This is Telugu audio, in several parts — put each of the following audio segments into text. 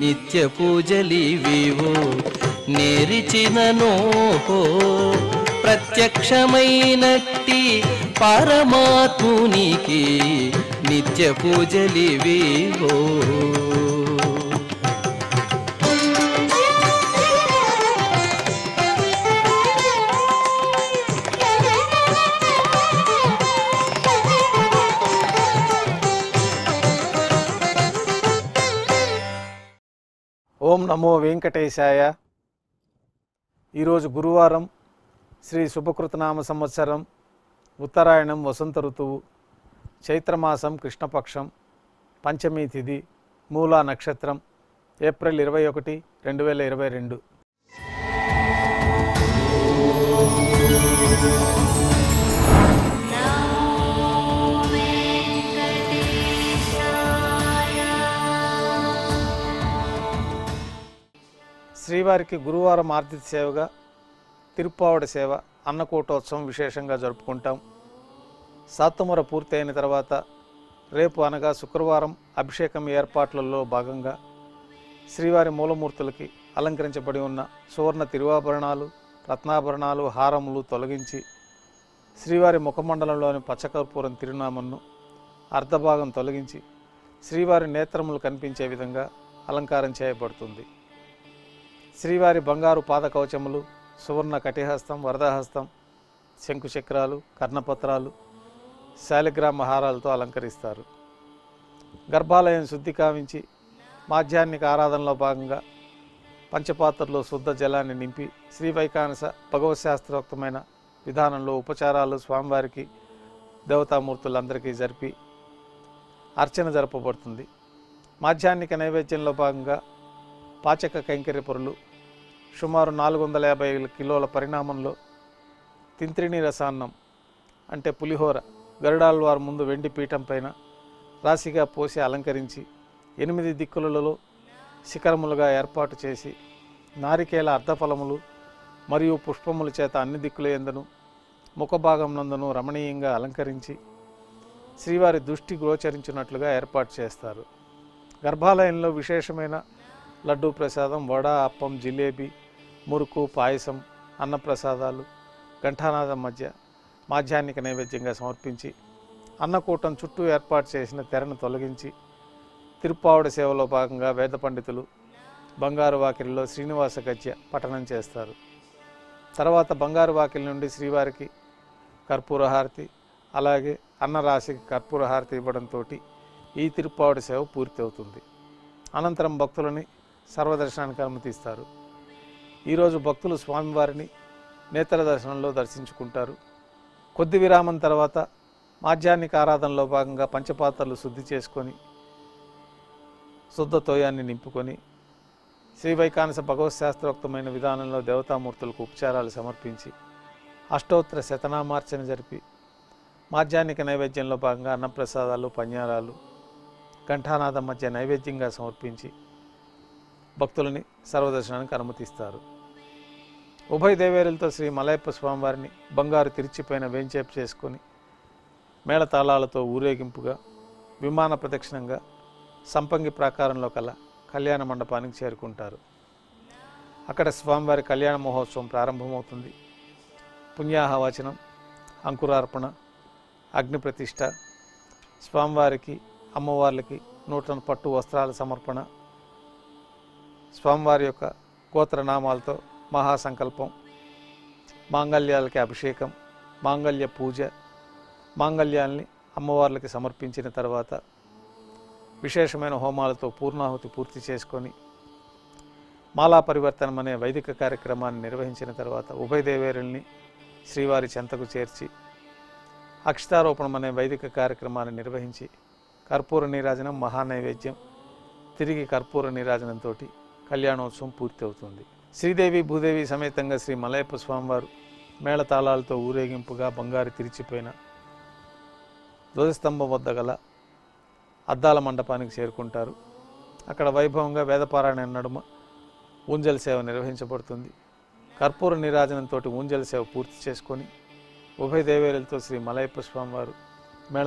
నిత్య పూజలివివో నేరిచిననో ప్రత్యక్షమైనట్టి పరమాత్మునికి నిత్య పూజలివివో ఓం నమో వెంకటేశాయ ఈరోజు గురువారం శ్రీ శుభకృతనామ సంవత్సరం ఉత్తరాయణం వసంత ఋతువు చైత్రమాసం కృష్ణపక్షం పంచమి తిథి మూలా నక్షత్రం ఏప్రిల్ ఇరవై ఒకటి రెండు వేల ఇరవై రెండు శ్రీవారికి గురువారం ఆర్తిథ సేవగా తిరుప్పావడ సేవ అన్నకూటోత్సవం విశేషంగా జరుపుకుంటాం సాత్తుమర పూర్తయిన తర్వాత రేపు అనగా శుక్రవారం అభిషేకం ఏర్పాట్లలో భాగంగా శ్రీవారి మూలమూర్తులకి అలంకరించబడి ఉన్న సువర్ణ తిరువాభరణాలు రత్నాభరణాలు హారములు తొలగించి శ్రీవారి ముఖమండలంలోని పచ్చకర్పూరం తిరునామను అర్ధభాగం తొలగించి శ్రీవారి నేత్రములు కనిపించే విధంగా అలంకారం చేయబడుతుంది శ్రీవారి బంగారు పాదకవచములు సువర్ణ కటిహస్తం వరదహస్తం శంకుచక్రాలు కర్ణపత్రాలు శాలిగ్రామ హారాలతో అలంకరిస్తారు గర్భాలయం శుద్ధి కావించి మాధ్యాహ్నిక ఆరాధనలో భాగంగా పంచపాత్రలో శుద్ధ జలాన్ని నింపి శ్రీ వైకానస భగవత్ శాస్త్రోక్తమైన విధానంలో ఉపచారాలు స్వామివారికి దేవతామూర్తులందరికీ జరిపి అర్చన జరపబడుతుంది మాధ్యాహ్నిక నైవేద్యంలో భాగంగా పాచక కైంకర్య పొరులు సుమారు నాలుగు వందల యాభై కిలోల పరిణామంలో తింత్రిణి రసాన్నం అంటే పులిహోర గరుడాల్వారు ముందు వెండి పీఠం పైన రాశిగా పోసి అలంకరించి ఎనిమిది దిక్కులలో శిఖరములుగా ఏర్పాటు చేసి నారికేల అర్ధఫలములు మరియు పుష్పముల చేత అన్ని దిక్కుల ఎందును ముఖభాగం నందును రమణీయంగా అలంకరించి శ్రీవారి దృష్టి గోచరించినట్లుగా ఏర్పాటు చేస్తారు గర్భాలయంలో విశేషమైన లడ్డూ ప్రసాదం వడ అప్పం జిలేబీ మురుకు పాయసం అన్నప్రసాదాలు ఘంటానాదం మధ్య మాధ్యాహ్నిక నైవేద్యంగా సమర్పించి అన్నకూటం చుట్టూ ఏర్పాటు చేసిన తెరను తొలగించి తిరుప్పావుడ సేవలో భాగంగా వేద పండితులు బంగారు వాకిలిలో శ్రీనివాస గద్య పఠనం చేస్తారు తర్వాత బంగారు వాకిలి నుండి శ్రీవారికి కర్పూర హారతి అలాగే అన్నరాశికి కర్పూర హారతి ఇవ్వడంతో ఈ తిరుప్పావుడి సేవ పూర్తి అవుతుంది అనంతరం భక్తులని సర్వదర్శనానికి అనుమతిస్తారు ఈరోజు భక్తులు స్వామివారిని నేత్ర దర్శనంలో దర్శించుకుంటారు కొద్ది విరామం తర్వాత మాధ్యాహ్నిక ఆరాధనలో భాగంగా పంచపాత్రలు శుద్ధి చేసుకొని శుద్ధ తోయాన్ని నింపుకొని శ్రీ వైకానస భగవత్ శాస్త్రోక్తమైన విధానంలో దేవతామూర్తులకు ఉపచారాలు సమర్పించి అష్టోత్తర శతనామార్చన జరిపి మాధ్యాహ్నిక నైవేద్యంలో భాగంగా అన్నప్రసాదాలు పన్యారాలు ఘంటానాదం మధ్య నైవేద్యంగా సమర్పించి భక్తులని సర్వదర్శనానికి అనుమతిస్తారు ఉభయ దేవేరులతో శ్రీ మలయప్ప స్వామివారిని బంగారు తిరిచిపైన వేంచేపు చేసుకొని మేళతాళాలతో ఊరేగింపుగా విమాన ప్రదక్షిణంగా సంపంగి ప్రాకారంలో కల కళ్యాణ మండపానికి చేరుకుంటారు అక్కడ స్వామివారి కళ్యాణ మహోత్సవం ప్రారంభమవుతుంది పుణ్యాహవచనం అంకురార్పణ అగ్ని ప్రతిష్ట స్వామివారికి అమ్మవార్లకి నూతన పట్టు వస్త్రాల సమర్పణ స్వామివారి యొక్క గోత్రనామాలతో మహాసంకల్పం మాంగళ్యాలకి అభిషేకం మాంగళ్య పూజ మాంగళ్యాల్ని అమ్మవార్లకి సమర్పించిన తర్వాత విశేషమైన హోమాలతో పూర్ణాహుతి పూర్తి చేసుకొని మాలా పరివర్తనం అనే వైదిక కార్యక్రమాన్ని నిర్వహించిన తర్వాత ఉభయ దేవేరుల్ని శ్రీవారి చెంతకు చేర్చి అక్షతారోపణం అనే వైదిక కార్యక్రమాన్ని నిర్వహించి కర్పూర నీరాజనం మహానైవేద్యం తిరిగి కర్పూర నీరాజనంతో కళ్యాణోత్సవం పూర్తి అవుతుంది శ్రీదేవి భూదేవి సమేతంగా శ్రీ మలయప్ప స్వామివారు మేళతాళాలతో ఊరేగింపుగా బంగారు తిరిచిపోయిన ధ్వజస్తంభం వద్ద గల అద్దాల మండపానికి చేరుకుంటారు అక్కడ వైభవంగా వేదపారాయణ నడుమ ఊంజల్ సేవ నిర్వహించబడుతుంది కర్పూర నీరాజనంతో ఊంజల్ సేవ పూర్తి చేసుకొని ఉభయ దేవేరులతో శ్రీ మలయప్ప స్వామివారు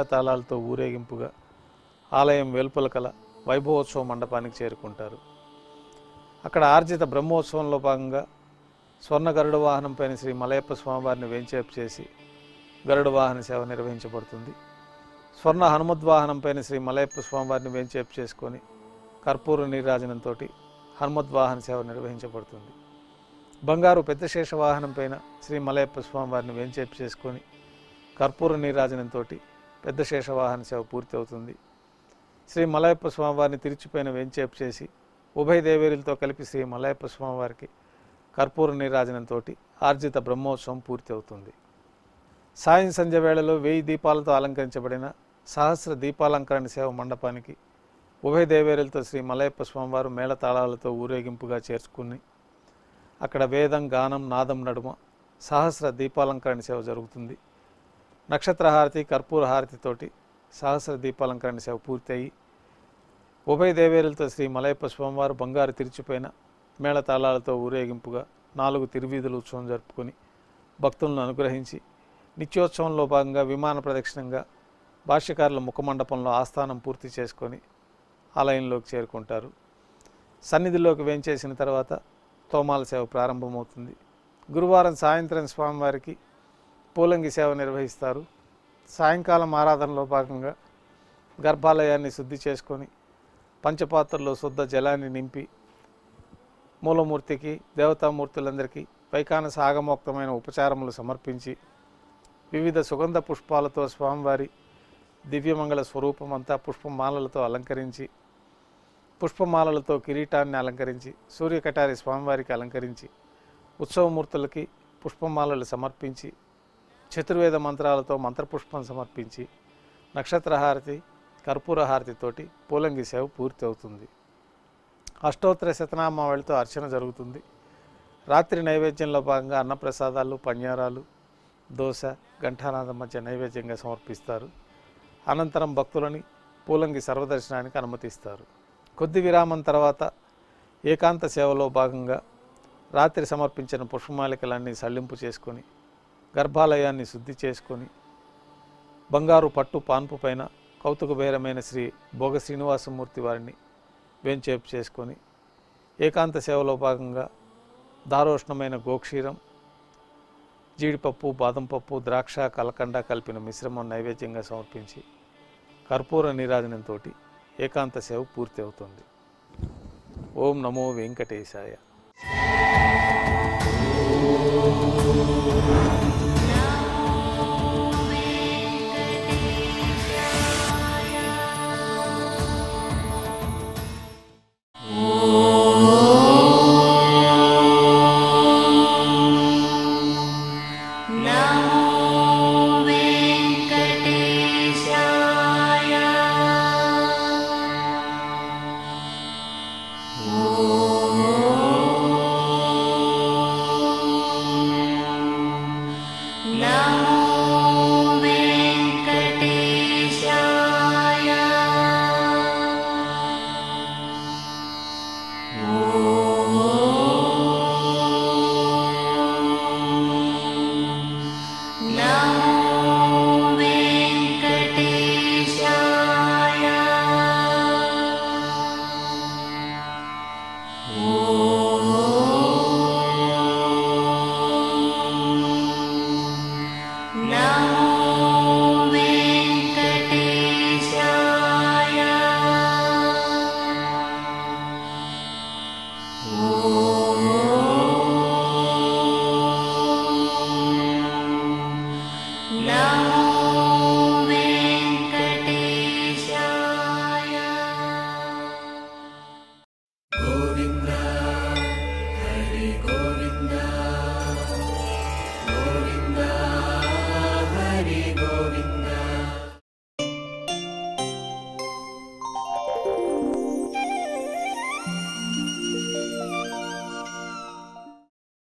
మేళతాళాలతో ఊరేగింపుగా ఆలయం వెలుపల కల వైభవోత్సవ మండపానికి చేరుకుంటారు అక్కడ ఆర్జిత బ్రహ్మోత్సవంలో భాగంగా స్వర్ణ గరుడ వాహనం పైన శ్రీ మలయప్ప స్వామివారిని వేంచేపు చేసి గరుడ వాహన సేవ నిర్వహించబడుతుంది స్వర్ణ హనుమద్వాహనం పైన శ్రీ మలయప్ప స్వామివారిని వేంచేపు చేసుకొని కర్పూర నీరాజనంతో హనుమద్వాహన సేవ నిర్వహించబడుతుంది బంగారు పెద్దశేష వాహనం పైన శ్రీ మలయప్ప స్వామివారిని వేంచేపు చేసుకొని కర్పూర నీరాజనంతో పెద్ద శేషవాహన సేవ పూర్తి అవుతుంది శ్రీ మలయప్ప స్వామివారిని తిరిచిపోయిన వేంచేపు చేసి ఉభయ దేవేరులతో కలిపి శ్రీ మలయప్ప స్వామివారికి కర్పూర నీరాజనంతో ఆర్జిత బ్రహ్మోత్సవం పూర్తి అవుతుంది సాయం సంధ్య వేళలో వెయ్యి దీపాలతో అలంకరించబడిన సహస్ర దీపాలంకరణ సేవ మండపానికి ఉభయ దేవేరులతో శ్రీ మలయప్ప స్వామివారు మేళతాళాలతో ఊరేగింపుగా చేర్చుకుని అక్కడ వేదం గానం నాదం నడుమ సహస్ర దీపాలంకరణ సేవ జరుగుతుంది నక్షత్ర హారతి కర్పూర హారతితోటి సహస్ర దీపాలంకరణ సేవ పూర్తయి ఉభయ దేవేరులతో శ్రీ మలయప్ప స్వామివారు బంగారు తిరిచిపోయిన మేళతాళాలతో ఊరేగింపుగా నాలుగు తిరువీధుల ఉత్సవం జరుపుకొని భక్తులను అనుగ్రహించి నిత్యోత్సవంలో భాగంగా విమాన ప్రదక్షిణంగా భాష్యకారుల ముఖమండపంలో ఆస్థానం పూర్తి చేసుకొని ఆలయంలోకి చేరుకుంటారు సన్నిధిలోకి వేంచేసిన తర్వాత తోమాల సేవ ప్రారంభమవుతుంది గురువారం సాయంత్రం స్వామివారికి పూలంగి సేవ నిర్వహిస్తారు సాయంకాలం ఆరాధనలో భాగంగా గర్భాలయాన్ని శుద్ధి చేసుకొని పంచపాత్రలో శుద్ధ జలాన్ని నింపి మూలమూర్తికి దేవతామూర్తులందరికీ వైకానస ఆగమోక్తమైన ఉపచారములు సమర్పించి వివిధ సుగంధ పుష్పాలతో స్వామివారి దివ్యమంగళ స్వరూపమంతా పుష్పమాలలతో అలంకరించి పుష్పమాలలతో కిరీటాన్ని అలంకరించి సూర్యకటారి స్వామివారికి అలంకరించి ఉత్సవమూర్తులకి పుష్పమాలలు సమర్పించి చతుర్వేద మంత్రాలతో మంత్రపుష్పం సమర్పించి నక్షత్రహారతి కర్పూర హారతితోటి పూలంగి సేవ పూర్తి అవుతుంది అష్టోత్తర శతనామావళితో అర్చన జరుగుతుంది రాత్రి నైవేద్యంలో భాగంగా అన్నప్రసాదాలు పన్యారాలు దోశ ఘంటానాదం మధ్య నైవేద్యంగా సమర్పిస్తారు అనంతరం భక్తులని పూలంగి సర్వదర్శనానికి అనుమతిస్తారు కొద్ది విరామం తర్వాత ఏకాంత సేవలో భాగంగా రాత్రి సమర్పించిన పుష్పమాలికలన్నీ సల్లింపు చేసుకొని గర్భాలయాన్ని శుద్ధి చేసుకొని బంగారు పట్టు పాన్పు పైన కౌతుకబేరమైన శ్రీ భోగ శ్రీనివాసమూర్తి వారిని వేంచేపు చేసుకొని ఏకాంత సేవలో భాగంగా దారోష్ణమైన గోక్షీరం జీడిపప్పు బాదం పప్పు ద్రాక్ష కలకండ కలిపిన మిశ్రమం నైవేద్యంగా సమర్పించి కర్పూర నీరాజనంతో ఏకాంత సేవ పూర్తి అవుతుంది ఓం నమో వెంకటేశాయ